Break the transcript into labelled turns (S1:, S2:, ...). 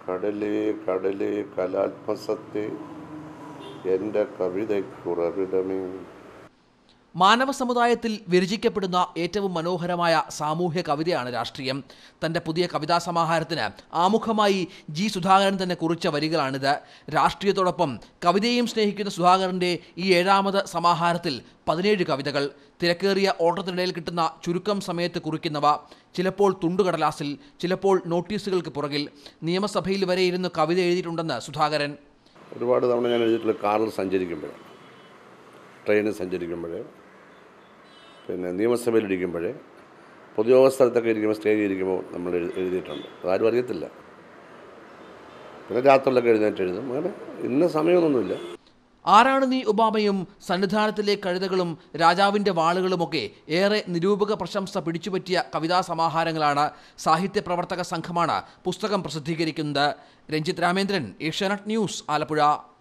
S1: കടലേ കടലേ കലാത്മസത്തെ എൻ്റെ കവിതയ്ക്കുറവിടമേ
S2: മാനവ സമുദായത്തിൽ വിരചിക്കപ്പെടുന്ന ഏറ്റവും മനോഹരമായ സാമൂഹ്യ കവിതയാണ് രാഷ്ട്രീയം തൻ്റെ പുതിയ കവിതാ സമാഹാരത്തിന് ആമുഖമായി ജി സുധാകരൻ തന്നെ കുറിച്ച വരികളാണിത് രാഷ്ട്രീയത്തോടൊപ്പം കവിതയെയും സ്നേഹിക്കുന്ന സുധാകരൻ്റെ ഈ ഏഴാമത് സമാഹാരത്തിൽ പതിനേഴ് കവിതകൾ തിരക്കേറിയ ഓട്ടത്തിനിടയിൽ കിട്ടുന്ന ചുരുക്കം സമയത്ത് കുറിക്കുന്നവ ചിലപ്പോൾ തുണ്ടുകടലാസിൽ ചിലപ്പോൾ നോട്ടീസുകൾക്ക് പുറകിൽ നിയമസഭയിൽ വരെ ഇരുന്ന് കവിത എഴുതിയിട്ടുണ്ടെന്ന് സുധാകരൻ
S1: ഒരുപാട് തവണ ഞാൻ എഴുതിയിട്ടുള്ള കാറിൽ സഞ്ചരിക്കുമ്പോൾ ട്രെയിനിൽ സഞ്ചരിക്കുമ്പോൾ പിന്നെ നിയമസഭയിലിരിക്കുമ്പോൾ പൊതുയോഗ സ്ഥലത്തൊക്കെ ഇരിക്കുമ്പോൾ സ്റ്റേജിൽ ഇരിക്കുമ്പോൾ നമ്മൾ എഴു എഴുതിയിട്ടുണ്ട് അതാരും അറിയത്തില്ല പിന്നെ രാത്രിയിലൊക്കെ എഴുന്നേറ്റ് എഴുതും അങ്ങനെ ഇന്ന സമയമൊന്നുമില്ല
S2: ആരാണ് നീ ഒബാമയും സന്നിധാനത്തിലെ കഴുതകളും രാജാവിൻ്റെ വാളുകളുമൊക്കെ ഏറെ നിരൂപക പ്രശംസ പിടിച്ചുപറ്റിയ കവിതാ സമാഹാരങ്ങളാണ് സാഹിത്യ പ്രവർത്തക സംഘമാണ് പുസ്തകം പ്രസിദ്ധീകരിക്കുന്നത് രഞ്ജിത്ത് രാമേന്ദ്രൻ ഏഷ്യാനെറ്റ് ന്യൂസ് ആലപ്പുഴ